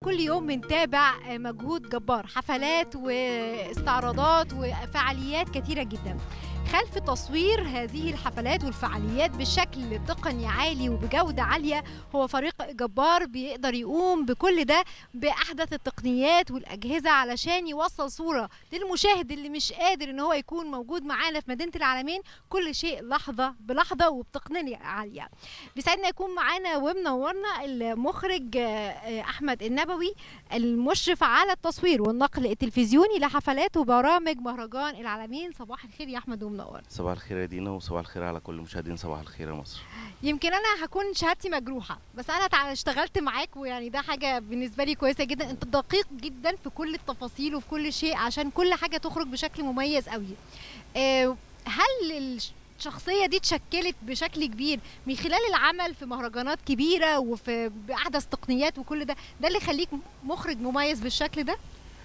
كل يوم بنتابع مجهود جبار حفلات واستعراضات وفعاليات كثيرة جدا خلف تصوير هذه الحفلات والفعاليات بشكل تقني عالي وبجودة عالية هو فريق جبار بيقدر يقوم بكل ده بأحدث التقنيات والأجهزة علشان يوصل صورة للمشاهد اللي مش قادر إن هو يكون موجود معانا في مدينة العالمين كل شيء لحظة بلحظة وبتقنية عالية بيسعدنا يكون معانا ومنورنا المخرج أحمد النبوي المشرف على التصوير والنقل التلفزيوني لحفلات وبرامج مهرجان العالمين صباح الخير يا أحمد ومنور صباح الخير يا دينا وصباح الخير على كل مشاهدين صباح الخير يا مصر يمكن انا هكون شهادتي مجروحه بس انا تع- اشتغلت معاك ويعني ده حاجه بالنسبه لي كويسه جدا انت دقيق جدا في كل التفاصيل وفي كل شيء عشان كل حاجه تخرج بشكل مميز قوي آه، هل الشخصيه دي اتشكلت بشكل كبير من خلال العمل في مهرجانات كبيره وفي باحدث تقنيات وكل ده ده اللي يخليك مخرج مميز بالشكل ده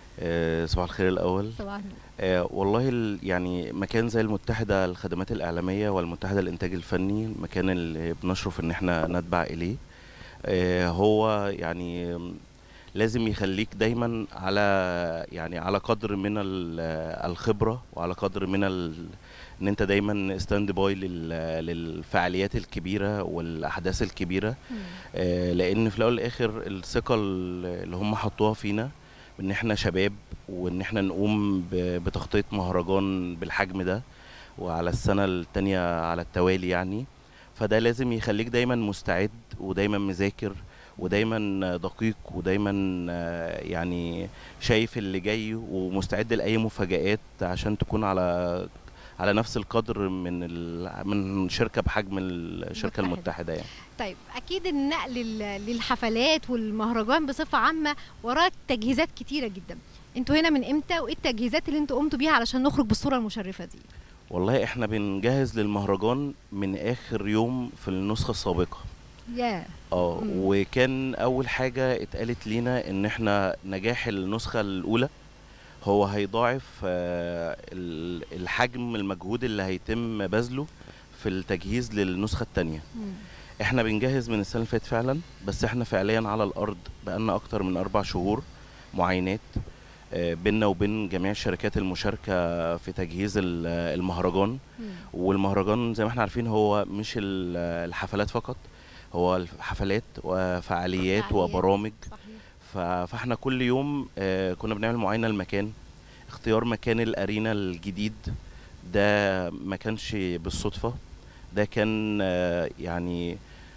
آه، صباح الخير الأول صباح النور آه، والله ال- يعني مكان زي المتحدة الخدمات الإعلامية والمتحدة الإنتاج الفني المكان اللي بنشرف إن احنا نتبع إليه آه، هو يعني لازم يخليك دايما على يعني على قدر من ال- الخبرة وعلى قدر من ال ان انت دايما ستاند باي للفعاليات الكبيره والاحداث الكبيره مم. آه، لان في الاول والاخر الثقه اللي هم حطوها فينا ان احنا شباب وان احنا نقوم ب- بتغطيه مهرجان بالحجم ده وعلى السنه التانية على التوالي يعني فده لازم يخليك دايما مستعد ودايما مذاكر ودايما دقيق ودايما آه، يعني شايف اللي جاي ومستعد لاي مفاجآت عشان تكون على على نفس القدر من ال... من شركه بحجم الشركه متحدة. المتحده يعني طيب اكيد النقل لل- للحفلات والمهرجان بصفه عامه وراه تجهيزات كتيره جدا انتوا هنا من امتى وايه التجهيزات اللي انتوا قمتوا بيها علشان نخرج بالصوره المشرفه دي والله احنا بنجهز للمهرجان من اخر يوم في النسخه السابقه يا اه مم. وكان اول حاجه اتقالت لينا ان احنا نجاح النسخه الاولى هو هيضاعف آه، ال- الحجم المجهود اللي هيتم بذله في التجهيز للنسخه الثانيه احنا بنجهز من السنه اللي فاتت فعلا بس احنا فعليا على الارض بقالنا اكتر من اربع شهور معاينات آه، بيننا وبين جميع الشركات المشاركه في تجهيز ال- المهرجان والمهرجان زي ما احنا عارفين هو مش ال- الحفلات فقط هو الحفلات وفعاليات فعاليات. وبرامج صحيح ف- فاحنا كل يوم آه، كنا بنعمل معاينه المكان اختيار مكان الارينا الجديد ده ما كانش بالصدفه ده كان آه، يعني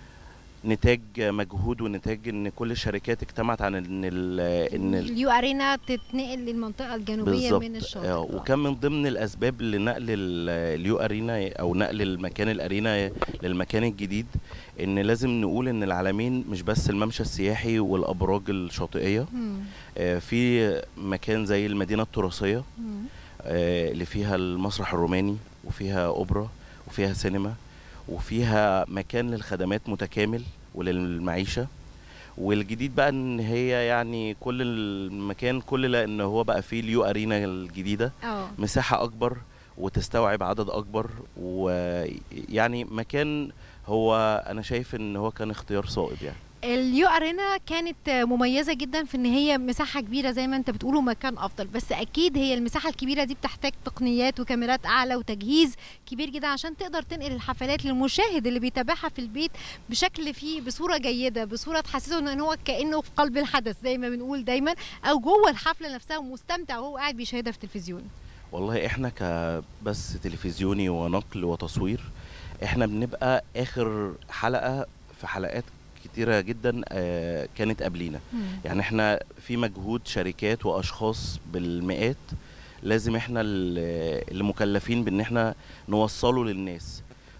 نتاج مجهود ونتاج ان كل الشركات اجتمعت عن ان ال ان ال- اليو ارينا تتنقل للمنطقه الجنوبيه بالظبط من الشاطئ آه، آه. وكان من ضمن الاسباب لنقل ال- اليو ارينا او نقل المكان الارينا للمكان الجديد ان لازم نقول ان العالمين مش بس الممشى السياحي والابراج الشاطئيه مم. آه، في مكان زي المدينه التراثيه مم. آه، اللي فيها المسرح الروماني وفيها اوبرا وفيها سينما وفيها مكان للخدمات متكامل وللمعيشه والجديد بقى ان هي يعني كل المكان كل لان هو بقى فيه اليو ارينا الجديده اه مساحه اكبر وتستوعب عدد اكبر ويعني مكان هو انا شايف ان هو كان اختيار صائب يعني اليو ارينا كانت مميزه جدا في ان هي مساحه كبيره زي ما انت بتقول ومكان افضل بس اكيد هي المساحه الكبيره دي بتحتاج تقنيات وكاميرات اعلى وتجهيز كبير جدا عشان تقدر تنقل الحفلات للمشاهد اللي بيتابعها في البيت بشكل فيه بصوره جيده بصوره تحسسه ان هو كانه في قلب الحدث زي ما بنقول دايما او جوه الحفله نفسها ومستمتع وهو قاعد بيشاهدها في التلفزيون والله احنا كبث تلفزيوني ونقل وتصوير احنا بنبقى اخر حلقه في حلقات كتيره جدا آه، كانت قبلينا يعني احنا في مجهود شركات واشخاص بالمئات لازم احنا ال- اللي مكلفين بان احنا نوصله للناس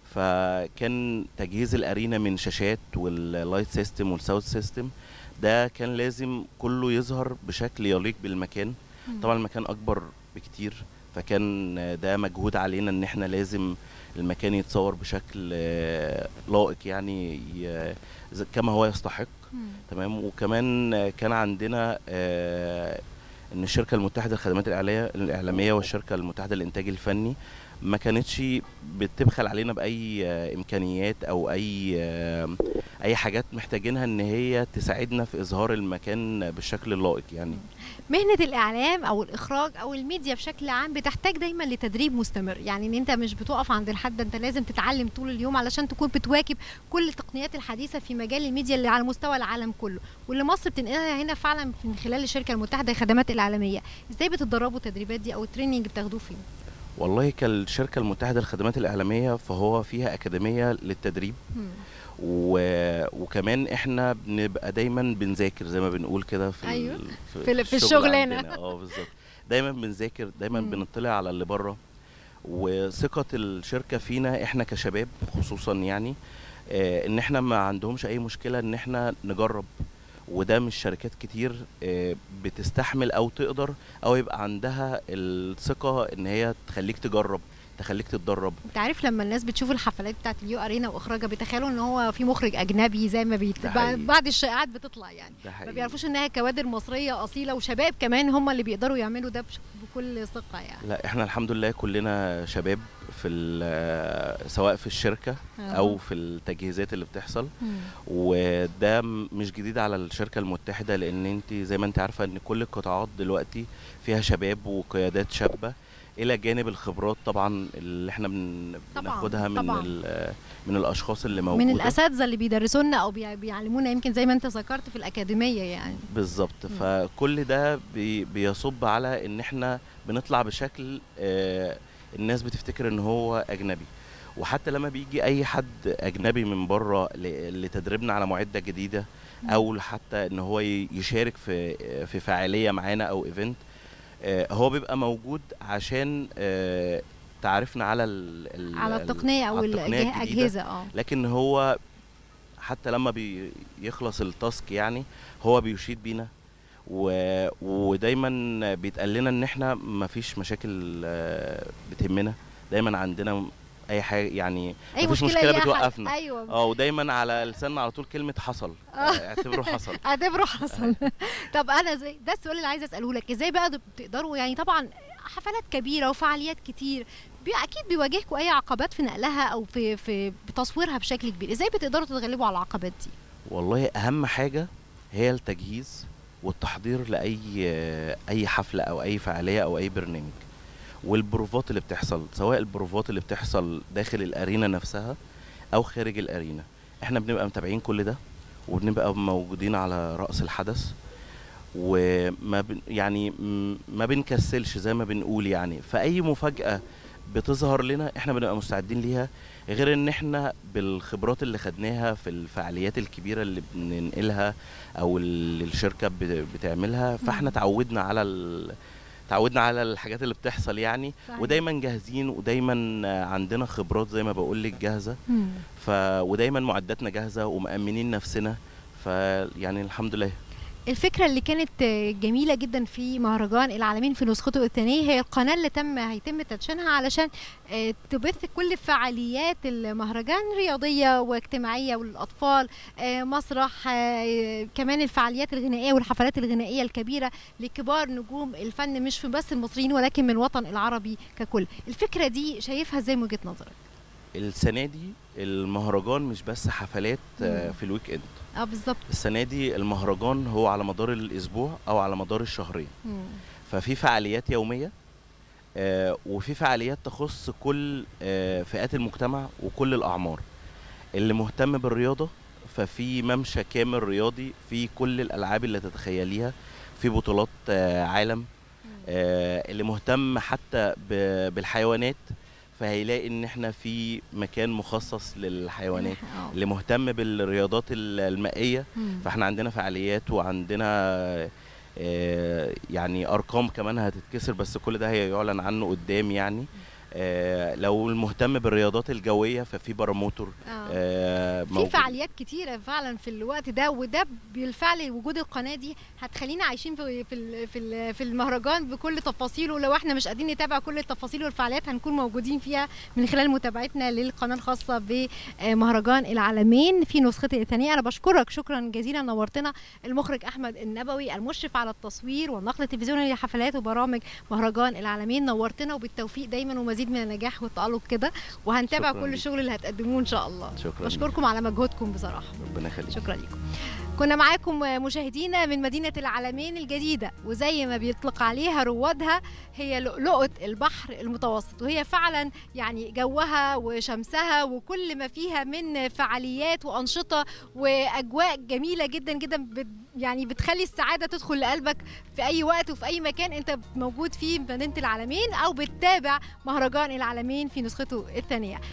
فكان تجهيز الارينا من شاشات واللايت سيستم والساوند سيستم ده كان لازم كله يظهر بشكل يليق بالمكان مم. طبعا المكان اكبر بكتير فكان ده مجهود علينا ان احنا لازم المكان يتصور بشكل آه، لائق يعني ي- ز- كما هو يستحق مم. تمام وكمان آه، كان عندنا آه، ان الشركه المتحده للخدمات الإعلامية- الاعلاميه والشركه المتحده للانتاج الفني ما كانتش بتبخل علينا باي آه، امكانيات او اي آه، اي حاجات محتاجينها ان هي تساعدنا في اظهار المكان بالشكل اللائق يعني مهنة الإعلام أو الإخراج أو الميديا بشكل عام بتحتاج دايما لتدريب مستمر يعني إن أنت مش بتقف عند الحد أنت لازم تتعلم طول اليوم علشان تكون بتواكب كل التقنيات الحديثة في مجال الميديا اللي على مستوى العالم كله واللي مصر بتنقلها هنا فعلا من خلال الشركة المتحدة للخدمات الإعلامية إزاي بتتدربوا التدريبات دي أو التريننج بتاخدوه فين؟ والله كالشركه المتحده للخدمات الاعلاميه فهو فيها اكاديميه للتدريب مم. و... وكمان احنا بنبقى دايما بنذاكر زي ما بنقول كده في أيوة. ال... في ال- في الشغل الشغلانة. عندنا. اه بالظبط دايما بنذاكر دايما مم. بنطلع على اللي بره وثقه الشركه فينا احنا كشباب خصوصا يعني آه ان احنا ما عندهمش اي مشكله ان احنا نجرب وده مش شركات كتير آه، بتستحمل او تقدر او يبقى عندها الثقه ان هي تخليك تجرب تخليك تتدرب انت عارف لما الناس بتشوف الحفلات بتاعت اليو ارينا واخراجها بيتخيلوا ان هو في مخرج اجنبي زي ما بيت... ده حقيقي. بعد الشائعات بتطلع يعني ده ما حقيقي بيعرفوش انها كوادر مصريه اصيله وشباب كمان هم اللي بيقدروا يعملوا ده بش... بكل ثقه يعني لا احنا الحمد لله كلنا شباب في ال- سواء في الشركه آه. او في التجهيزات اللي بتحصل مم. وده م- مش جديد على الشركه المتحده لان انت زي ما انت عارفه ان كل القطاعات دلوقتي فيها شباب وقيادات شابه الى جانب الخبرات طبعا اللي احنا بن طبعاً، بناخدها من طبعاً. ال- من الاشخاص اللي موجوده من الاساتذه اللي بيدرسوا لنا او بي... بيعلمونا يمكن زي ما انت ذكرت في الاكاديميه يعني بالظبط مم. فكل ده بي بيصب على ان احنا بنطلع بشكل آه الناس بتفتكر ان هو اجنبي وحتى لما بيجي اي حد اجنبي من بره ل- لتدريبنا على معده جديده او حتى ان هو ي- يشارك في في فعاليه معانا او ايفنت هو بيبقى موجود عشان آه، تعرفنا على ال ال- على ال- التقنيه او على التقنية الجديدة. الاجهزه اه لكن هو حتى لما بيخلص التاسك يعني هو بيشيد بينا و... ودايما بيتقال لنا ان احنا مفيش مشاكل آه، بتهمنا دايما عندنا اي حاجه يعني اي مفيش مشكله مشكلة ليها حل. بتوقفنا. ايوه اه ودايما على لساننا على طول كلمه حصل آه. آه، اعتبره حصل اعتبره حصل طب انا زي ده السؤال اللي عايزه اساله لك ازاي بقى بتقدروا يعني طبعا حفلات كبيره وفعاليات كتير بي اكيد بيواجهكم اي عقبات في نقلها او في في بتصويرها بشكل كبير ازاي بتقدروا تتغلبوا على العقبات دي والله اهم حاجه هي التجهيز والتحضير لاي اي حفله او اي فعاليه او اي برنامج والبروفات اللي بتحصل سواء البروفات اللي بتحصل داخل الارينا نفسها او خارج الارينا احنا بنبقى متابعين كل ده وبنبقى موجودين على راس الحدث وما بن يعني م- ما بنكسلش زي ما بنقول يعني فاي مفاجاه بتظهر لنا احنا بنبقى مستعدين ليها غير ان احنا بالخبرات اللي خدناها في الفعاليات الكبيره اللي بننقلها او اللي الشركه بت- بتعملها فاحنا مم. تعودنا على ال... تعودنا على الحاجات اللي بتحصل يعني صحيح. ودايما جاهزين ودايما عندنا خبرات زي ما بقول لك جاهزه مم. ف ودايما معداتنا جاهزه ومأمنين نفسنا فيعني الحمد لله الفكرة اللي كانت آه، جميلة جدا في مهرجان العالمين في نسخته الثانية هي القناة اللي تم هيتم تدشينها علشان آه، تبث كل فعاليات المهرجان رياضية واجتماعية وللأطفال آه، مسرح آه، كمان الفعاليات الغنائية والحفلات الغنائية الكبيرة لكبار نجوم الفن مش في بس المصريين ولكن من الوطن العربي ككل الفكرة دي شايفها ازاي من وجهة نظرك؟ السنه دي المهرجان مش بس حفلات آه، مم. في الويك اند اه بالظبط السنه دي المهرجان هو على مدار الاسبوع او على مدار الشهرين مم. ففي فعاليات يوميه آه، وفي فعاليات تخص كل آه، فئات المجتمع وكل الاعمار اللي مهتم بالرياضه ففي ممشى كامل رياضي في كل الالعاب اللي تتخيليها في بطولات آه، عالم آه، اللي مهتم حتى ب- بالحيوانات فهيلاقي ان احنا في مكان مخصص للحيوانات آه. اللي مهتم بالرياضات ال- المائيه مم. فاحنا عندنا فعاليات وعندنا آه، يعني ارقام كمان هتتكسر بس كل ده هيعلن عنه قدام يعني آه، لو المهتم بالرياضات الجويه ففي باراموتور آه. آه، في موجود. فعاليات كتيرة فعلا في الوقت ده وده بالفعل وجود القناة دي هتخلينا عايشين في في ال- في ال- في المهرجان بكل تفاصيله لو احنا مش قادرين نتابع كل التفاصيل والفعاليات هنكون موجودين فيها من خلال متابعتنا للقناة الخاصة بمهرجان العالمين في نسخته الثانية أنا بشكرك شكرا جزيلا نورتنا المخرج أحمد النبوي المشرف على التصوير والنقل التلفزيوني لحفلات وبرامج مهرجان العالمين نورتنا وبالتوفيق دايما ومزيد مزيد من النجاح والتالق كده وهنتابع شكراً كل ليك. الشغل اللي هتقدموه ان شاء الله شكرا ليك. بشكركم على مجهودكم بصراحه ربنا يخليك شكرا لكم كنا معاكم مشاهدينا من مدينة العالمين الجديدة وزي ما بيطلق عليها روادها هي لؤلؤة البحر المتوسط وهي فعلا يعني جوها وشمسها وكل ما فيها من فعاليات وأنشطة وأجواء جميلة جدا جدا بت يعني بتخلي السعادة تدخل لقلبك في أي وقت وفي أي مكان أنت موجود فيه في مدينة العالمين أو بتتابع مهرجان العالمين في نسخته الثانية